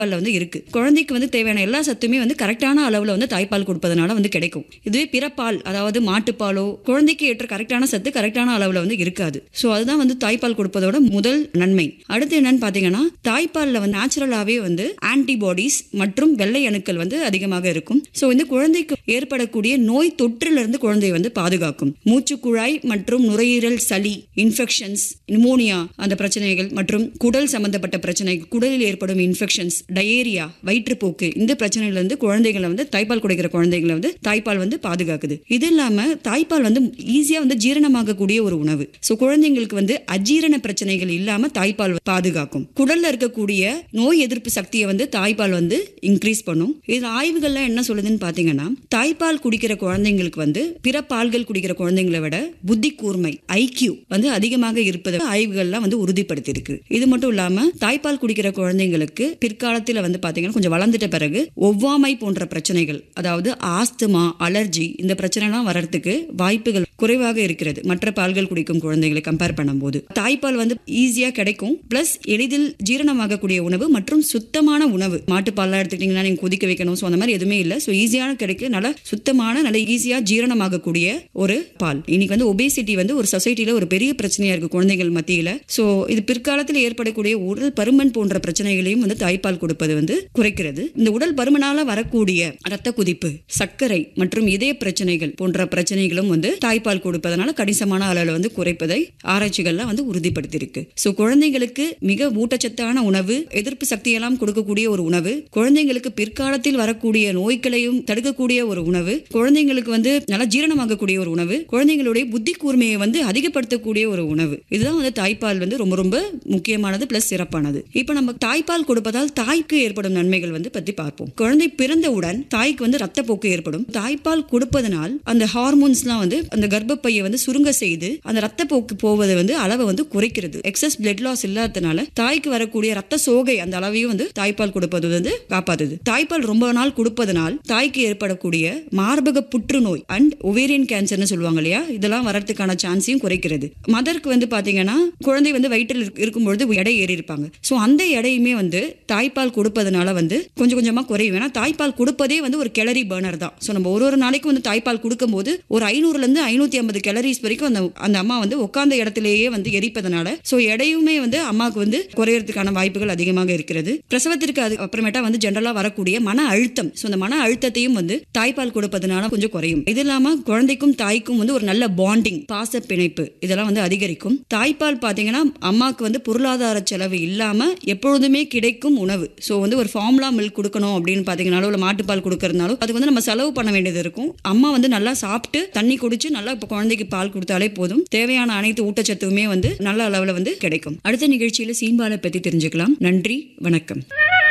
தாய்ப்பால்ல வந்து இருக்கு குழந்தைக்கு வந்து தேவையான எல்லா சத்துமே வந்து கரெக்டான அளவுல வந்து தாய்ப்பால் கொடுப்பதனால வந்து கிடைக்கும் இதுவே பிறப்பால் அதாவது மாட்டுப்பாலோ குழந்தைக்கு ஏற்ற கரெக்டான சத்து கரெக்டான அளவுல வந்து இருக்காது ஸோ அதுதான் வந்து தாய்ப்பால் கொடுப்பதோட முதல் நன்மை அடுத்து என்னன்னு பாத்தீங்கன்னா தாய்ப்பால்ல வந்து நேச்சுரலாவே வந்து ஆன்டிபாடிஸ் மற்றும் வெள்ளை அணுக்கள் வந்து அதிகமாக இருக்கும் ஸோ இந்த குழந்தைக்கு ஏற்படக்கூடிய நோய் தொற்றிலிருந்து குழந்தையை வந்து பாதுகாக்கும் மூச்சுக்குழாய் மற்றும் நுரையீரல் சளி இன்ஃபெக்ஷன்ஸ் நிமோனியா அந்த பிரச்சனைகள் மற்றும் குடல் சம்பந்தப்பட்ட பிரச்சனை குடலில் ஏற்படும் இன்ஃபெக்ஷன்ஸ் டயேரியா வயிற்றுப்போக்கு இந்த பிரச்சனையில இருந்து குழந்தைகளை வந்து தாய்ப்பால் குடிக்கிற குழந்தைகளை வந்து தாய்ப்பால் வந்து பாதுகாக்குது இது இல்லாம தாய்ப்பால் வந்து ஈஸியா வந்து ஜீரணமாகக்கூடிய ஒரு உணவு ஸோ குழந்தைங்களுக்கு வந்து அஜீரண பிரச்சனைகள் இல்லாம தாய்ப்பால் பாதுகாக்கும் குடல்ல இருக்கக்கூடிய நோய் எதிர்ப்பு சக்தியை வந்து தாய்ப்பால் வந்து இன்க்ரீஸ் பண்ணும் இது ஆய்வுகள்லாம் என்ன சொல்லுதுன்னு பாத்தீங்கன்னா தாய்ப்பால் குடிக்கிற குழந்தைங்களுக்கு வந்து பிற பால்கள் குடிக்கிற குழந்தைங்களை விட புத்தி கூர்மை ஐக்கியூ வந்து அதிகமாக இருப்பதை ஆய்வுகள்லாம் வந்து உறுதிப்படுத்தியிருக்கு இது மட்டும் இல்லாம தாய்ப்பால் குடிக்கிற குழந்தைங்களுக்கு பிற்காலத்தில் வந்து பாத்தீங்கன்னா கொஞ்சம் வளர்ந்துட்ட பிறகு ஒவ்வாமை போன்ற பிரச்சனைகள் அதாவது ஆஸ்துமா அலர்ஜி இந்த பிரச்சனைலாம் வர்றதுக்கு வாய்ப்புகள் குறைவாக இருக்கிறது மற்ற பால்கள் குடிக்கும் குழந்தைகளை கம்பேர் பண்ணும்போது தாய்ப்பால் வந்து ஈஸியா கிடைக்கும் பிளஸ் எளிதில் ஜீரணமாகக்கூடிய உணவு மற்றும் சுத்தமான உணவு மாட்டுப்பால்லாம் எடுத்துக்கிட்டீங்கன்னா நீங்க கொதிக்க வைக்கணும் ஸோ அந்த மாதிரி எதுவுமே இல்லை ஸோ ஈஸியான கிடைக்க நல்ல சுத்தமான நல்ல ஈஸியா ஜீரணமாகக்கூடிய ஒரு பால் இன்னைக்கு வந்து ஒபேசிட்டி வந்து ஒரு சொசைட்டில ஒரு பெரிய பிரச்சனையா இருக்கு குழந்தைகள் மத்தியில ஸோ இது பிற்காலத்தில் ஏற்படக்கூடிய உடல் பருமன் போன்ற பிரச்சனைகளையும் வந்து தாய்ப்பால் கொடுப்பது வந்து குறைக்கிறது இந்த உடல் பருமனால வரக்கூடிய ரத்த குதிப்பு சர்க்கரை மற்றும் இதய பிரச்சனைகள் போன்ற பிரச்சனைகளும் வந்து தாய்ப்பால் கொடுப்பதனால கணிசமான அளவில் வந்து குறைப்பதை ஆராய்ச்சிகள்லாம் வந்து உறுதிப்படுத்தியிருக்கு ஸோ குழந்தைங்களுக்கு மிக ஊட்டச்சத்தான உணவு எதிர்ப்பு சக்தியெல்லாம் கொடுக்கக்கூடிய ஒரு உணவு குழந்தைங்களுக்கு பிற்காலத்தில் வரக்கூடிய நோய்களையும் தடுக்கக்கூடிய ஒரு உணவு குழந்தைங்களுக்கு வந்து நல்லா ஜீரணமாகக்கூடிய ஒரு உணவு குழந்தைங்களுடைய புத்தி கூர்மையை வந்து அதிகப்படுத்தக்கூடிய ஒரு உணவு இதுதான் வந்து தாய்ப்பால் வந்து ரொம்ப ரொம்ப முக்கியமானது பிளஸ் சிறப்பானது இப்போ நம்ம தாய்ப்பால் கொடுப்பதால் தாய்க்கு ஏற்படும் நன்மைகள் வந்து பத்தி பார்ப்போம் குழந்தை பிறந்தவுடன் தாய்க்கு வந்து ரத்தப்போக்கு ஏற்படும் தாய்ப்பால் கொடுப்பதனால் அந்த ஹார்மோன்ஸ்லாம் வந்து அந்த கர்ப்பப்பையை வந்து சுருங்க செய்து அந்த ரத்தப்போக்கு போவதை வந்து அளவை வந்து குறைக்கிறது எக்ஸஸ் பிளட் லாஸ் இல்லாததுனால தாய்க்கு வரக்கூடிய ரத்த சோகை அந்த அளவையும் வந்து தாய்ப்பால் கொடுப்பது வந்து காப்பாத்துது தாய்ப்பால் ரொம்ப நாள் கொடுப்பதனால் தாய்க்கு ஏற்படக்கூடிய மார்பக புற்றுநோய் அண்ட் ஒவேரியன் கேன்சர்னு சொல்லுவாங்க இல்லையா இதெல்லாம் வரதுக்கான சான்ஸையும் குறைக்கிறது மதருக்கு வந்து பாத்தீங்கன்னா குழந்தை வந்து வயிற்றில் இருக்க- இருக்கும்பொழுது எடை ஏறி இருப்பாங்க ஸோ அந்த எடையுமே வந்து தாய்ப்பால் கொடுப்பதனால வந்து கொஞ்சம் கொஞ்சமா குறையும் ஏன்னா தாய்ப்பால் கொடுப்பதே வந்து ஒரு கேலரி பர்னர் தான் ஸோ நம்ம ஒரு ஒரு நாளைக்கும் வந்து தாய்ப்பால் கொடுக்கும்போது ஒரு ஐநூறுல இருந்து ஐநூத்தி ஐம்பது கேலரிஸ் வரைக்கும் அந்த அந்த அம்மா வந்து உட்கார்ந்த இடத்திலேயே வந்து எரிப்பதனால ஸோ எடையுமே வந்து அம்மாவுக்கு வந்து குறையறதுக்கான வாய்ப்புகள் அதிகமாக இருக்கிறது பிரசவத்திற்கு அது அப்புறமேட்டா வந்து ஜென்ரலா வரக்கூடிய மன அழுத்தம் ஸோ அந்த மன அழுத்தத்தையும் வந்து தாய்ப்பால் கொடுப்பதனால கொஞ்சம் குறையும் இது இல்லாம குழந்தைக்கும் தாய்க்கும் வந்து ஒரு நல்ல பாண்டிங் பாச பிணைப்பு இதெல்லாம் வந்து அதிகரிக்கும் தாய்ப்பால் பாத்தீங்கன்னா அம்மாவுக்கு வந்து பொருளாதார செலவு இல்லாம எப்பொழுதுமே கிடைக்கும் உணவு ஸோ வந்து ஒரு ஃபார்முலா மில்க் கொடுக்கணும் அப்படின்னு பாத்தீங்கன்னாலும் இல்லை மாட்டுப்பால் கொடுக்கறதுனாலும் அதுக்கு வந்து நம்ம செலவு பண்ண வேண்டியது இருக்கும் அம்மா வந்து நல்லா சாப்பிட்டு தண்ணி குடிச்சு நல்லா இப்போ குழந்தைக்கு பால் கொடுத்தாலே போதும் தேவையான அனைத்து ஊட்டச்சத்துமே வந்து நல்ல அளவுல வந்து கிடைக்கும் அடுத்த நிகழ்ச்சியில சீம்பாலை பத்தி தெரிஞ்சுக்கலாம் நன்றி வணக்கம்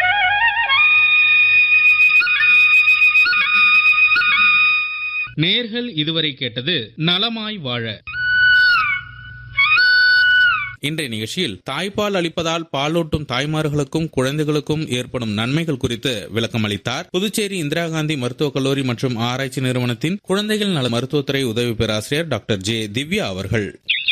நேர்கள் இதுவரை கேட்டது நலமாய் வாழ இன்றைய நிகழ்ச்சியில் தாய்ப்பால் அளிப்பதால் பாலூட்டும் தாய்மார்களுக்கும் குழந்தைகளுக்கும் ஏற்படும் நன்மைகள் குறித்து விளக்கம் அளித்தார் புதுச்சேரி இந்திரா காந்தி மருத்துவக் கல்லூரி மற்றும் ஆராய்ச்சி நிறுவனத்தின் குழந்தைகள் நல மருத்துவத்துறை உதவி பேராசிரியர் டாக்டர் ஜே திவ்யா அவர்கள்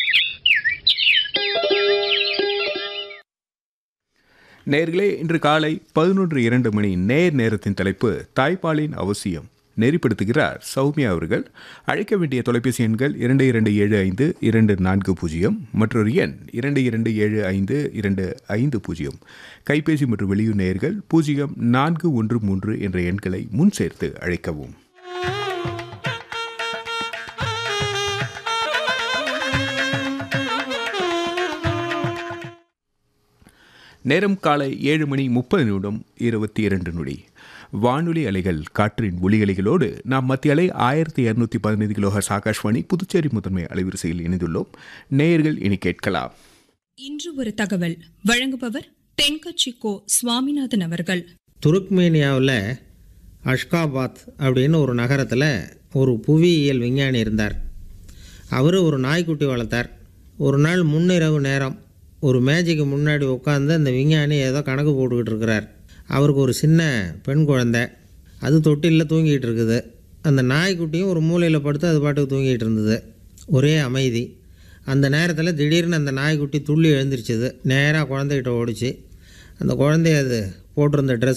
நேர்களே இன்று காலை பதினொன்று இரண்டு மணி நேர் நேரத்தின் தலைப்பு தாய்ப்பாலின் அவசியம் நெறிப்படுத்துகிறார் சௌமியா அவர்கள் அழைக்க வேண்டிய தொலைபேசி எண்கள் இரண்டு இரண்டு ஏழு ஐந்து இரண்டு நான்கு பூஜ்ஜியம் மற்றொரு எண் இரண்டு இரண்டு ஏழு ஐந்து இரண்டு ஐந்து பூஜ்ஜியம் கைபேசி மற்றும் வெளியூர் நேயர்கள் பூஜ்ஜியம் நான்கு ஒன்று மூன்று என்ற எண்களை முன் சேர்த்து அழைக்கவும் நேரம் காலை ஏழு மணி முப்பது நிமிடம் இருபத்தி இரண்டு நொடி வானொலி அலைகள் காற்றின் ஒலிகளைகளோடு நாம் மத்திய அலை ஆயிரத்தி இரநூத்தி பதினைந்து கிலோஹர்ஸ் ஆகாஷ்வாணி புதுச்சேரி முதன்மை அலைவரிசையில் இணைந்துள்ளோம் நேயர்கள் இனி கேட்கலாம் இன்று ஒரு தகவல் வழங்குபவர் தென்கட்சி கோ சுவாமிநாதன் அவர்கள் துருக்மேனியாவில் அஷ்காபாத் அப்படின்னு ஒரு நகரத்தில் ஒரு புவியியல் விஞ்ஞானி இருந்தார் அவர் ஒரு நாய்க்குட்டி வளர்த்தார் ஒரு நாள் முன்னிரவு நேரம் ஒரு மேஜைக்கு முன்னாடி உட்காந்து அந்த விஞ்ஞானி ஏதோ கணக்கு போட்டுக்கிட்டு இருக்கிறார் அவருக்கு ஒரு சின்ன பெண் குழந்தை அது தொட்டிலில் தூங்கிட்டு இருக்குது அந்த நாய்க்குட்டியும் ஒரு மூலையில் படுத்து அது பாட்டுக்கு தூங்கிட்டு இருந்தது ஒரே அமைதி அந்த நேரத்தில் திடீர்னு அந்த நாய்க்குட்டி துள்ளி எழுந்திரிச்சது நேராக குழந்தைகிட்ட ஓடிச்சு அந்த குழந்தைய அது போட்டிருந்த ட்ரெஸ்